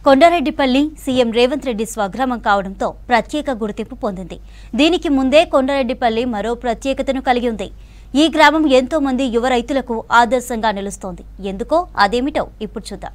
Kondareddipalli CM Revanth Reddy స్వగ్రామం కావడంతో ప్రత్యేక గుర్తింపు పొందింది దీనికి ముందే కొండారెడ్డిపల్లి మరో ప్రత్యేకతను కలిగి ఉంది ఈ గ్రామం ఎంతో మంది యువ రైతులకు ఆదర్శంగా నిలుస్తోంది ఎందుకో అదేమిటో ఇప్పుడు చూద్దాం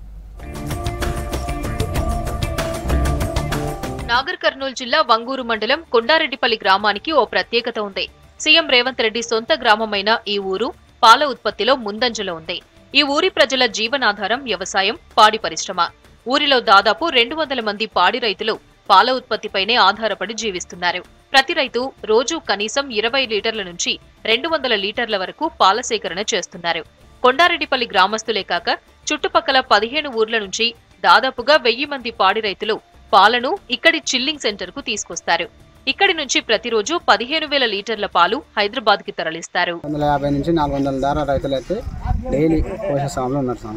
నాగర్ కర్నూలు జిల్లా వంగూరు మండలం కొండారెడ్డిపల్లి గ్రామానికి ఓ ప్రత్యేకత ఉంది సీఎం రేవంత్ రెడ్డి సొంత గ్రామమైన ఈ ఊరు పాల ఉత్పత్తిలో ముందంజలో ఉంది ఈ ఊరి ప్రజల జీవనాధారం వ్యవసాయం పాడి పరిశ్రమ ఊరిలో దాదాపు రెండు వందల మంది పాడి రైతులు పాల ఉత్పత్తిపైనే ఆధారపడి జీవిస్తున్నారు ప్రతి రైతు రోజు కనీసం ఇరవై లీటర్ల నుంచి రెండు వందల లీటర్ల వరకు పాల సేకరణ చేస్తున్నారు కొండారెడ్డిపల్లి గ్రామస్తులే కాక చుట్టుపక్కల పదిహేను ఊర్ల నుంచి దాదాపుగా వెయ్యి మంది పాడి రైతులు పాలను ఇక్కడి చిల్లింగ్ సెంటర్ కు తీసుకొస్తారు ఇక్కడి నుంచి ప్రతిరోజు పదిహేను వేల లీటర్ల పాలు హైదరాబాద్ కి తరలిస్తారు వందల యాభై నుంచి నాలుగు వందల దారా రైతులు అయితే డైలీ పోషిస్తాంలో ఉన్నారు స్వామి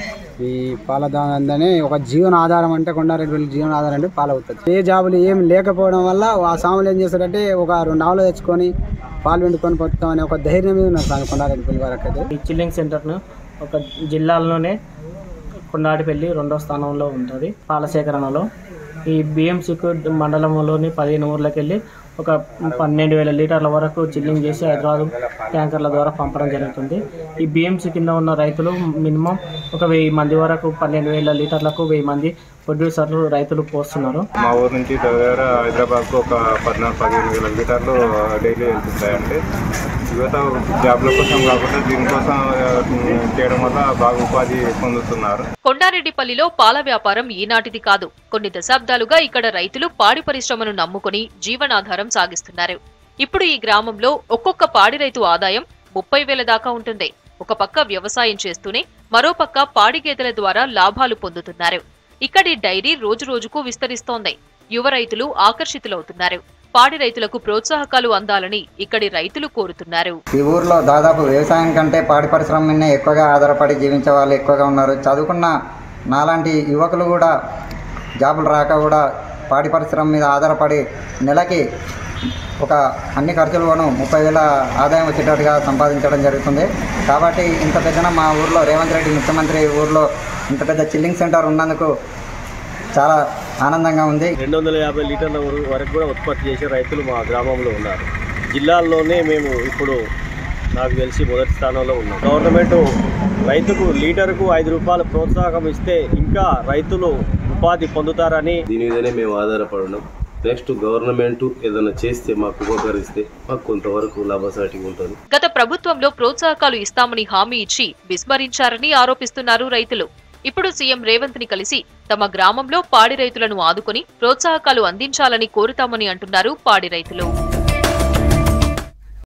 ఈ పాల దానే ఒక జీవన ఆధారం అంటే కొండారెడ్డి జీవన ఆధారం అంటే పాల ఉత్పత్తి ఏ జాబులు ఏం లేకపోవడం వల్ల ఆ సాములు ఏం చేస్తారంటే ఒక రెండు ఆవులు తెచ్చుకొని పాలు వెండుకొని పొత్తామని ఒక ధైర్యం మీద ఉన్నారు స్వామి కొండారెడ్డి వరకు అయితే ఈ చిల్లింగ్ సెంటర్ను ఒక జిల్లాలోనే కొండాటిపల్లి రెండో స్థానంలో ఉంటుంది పాల సేకరణలో ఈ బిఎంసికు మండలంలోని పదిహేను ఊర్లకు వెళ్ళి ఒక పన్నెండు వేల లీటర్ల వరకు చిల్లింగ్ చేసి హైదరాబాద్ ట్యాంకర్ల ద్వారా పంపడం జరుగుతుంది ఈ బిఎంసి కింద ఉన్న రైతులు మినిమం ఒక వెయ్యి మంది వరకు పన్నెండు వేల లీటర్లకు వెయ్యి మంది ప్రొడ్యూసర్లు రైతులు పోస్తున్నారు మా ఊరు నుంచి దగ్గర హైదరాబాద్కు ఒక పద్నాలుగు పదిహేను వేల లీటర్లు డైలీ వెళ్తుంటాయండి యువత జాబ్ల కోసం కాకుండా దీనికోసం ఆ, చేయడం వల్ల బాగా ఉపాధి పొందుతున్నారు కొండారెడ్డిపల్లిలో పాల వ్యాపారం ఈనాటిది కాదు కొన్ని దశాబ్దాలుగా ఇక్కడ రైతులు పాడి పరిశ్రమను నమ్ముకుని జీవనాధారం సాగిస్తున్నారు ఇప్పుడు ఈ గ్రామంలో ఒక్కొక్క పాడి రైతు ఆదాయం ముప్పై వేల దాకా ఉంటుంది ఒక పక్క వ్యవసాయం చేస్తూనే మరో పక్క పాడి గేదెల ద్వారా లాభాలు పొందుతున్నారు ఇక్కడి డైరీ రోజురోజుకు విస్తరిస్తోంది యువ రైతులు ఆకర్షితులవుతున్నారు పాడి రైతులకు ప్రోత్సాహకాలు అందాలని ఇక్కడి రైతులు కోరుతున్నారు ఈ ఊర్లో దాదాపు వ్యవసాయం కంటే పాడి పరిశ్రమ మీదనే ఎక్కువగా ఆధారపడి జీవించే వాళ్ళు ఎక్కువగా ఉన్నారు చదువుకున్న నాలాంటి యువకులు కూడా జాబులు రాక కూడా పాడి పరిశ్రమ మీద ఆధారపడి నెలకి ఒక అన్ని ఖర్చులను ముప్పై వేల ఆదాయం వచ్చేటట్టుగా సంపాదించడం జరుగుతుంది కాబట్టి ఇంత పెద్దన మా ఊర్లో రేవంత్ రెడ్డి ముఖ్యమంత్రి ఊర్లో ఇంత పెద్ద చిల్లింగ్ సెంటర్ ఉన్నందుకు చాలా ఆనందంగా ఉంది రెండు వందల యాభై లీటర్ల వర- వరకు కూడా ఉత్పత్తి చేసే రైతులు మా గ్రామంలో ఉన్నారు జిల్లాల్లోనే మేము ఇప్పుడు నాకు తెలిసి మొదటి స్థానంలో ఉన్నాం గవర్నమెంట్ రైతుకు లీటర్కు ఐదు రూపాయలు ప్రోత్సాహం ఇస్తే ఇంకా రైతులు ఉపాధి పొందుతారని దీని మీదనే మేము ఆధారపడడం నెక్స్ట్ గవర్నమెంట్ ఏదైనా చేస్తే మాకు ఉపకరిస్తే మాకు కొంతవరకు లాభసాటిగా ఉంటుంది గత ప్రభుత్వంలో ప్రోత్సాహకాలు ఇస్తామని హామీ ఇచ్చి విస్మరించారని ఆరోపిస్తున్నారు రైతులు ఇప్పుడు సీఎం రేవంత్ ని కలిసి తమ గ్రామంలో పాడి రైతులను ఆదుకుని ప్రోత్సాహకాలు అందించాలని కోరుతామని అంటున్నారు పాడి రైతులు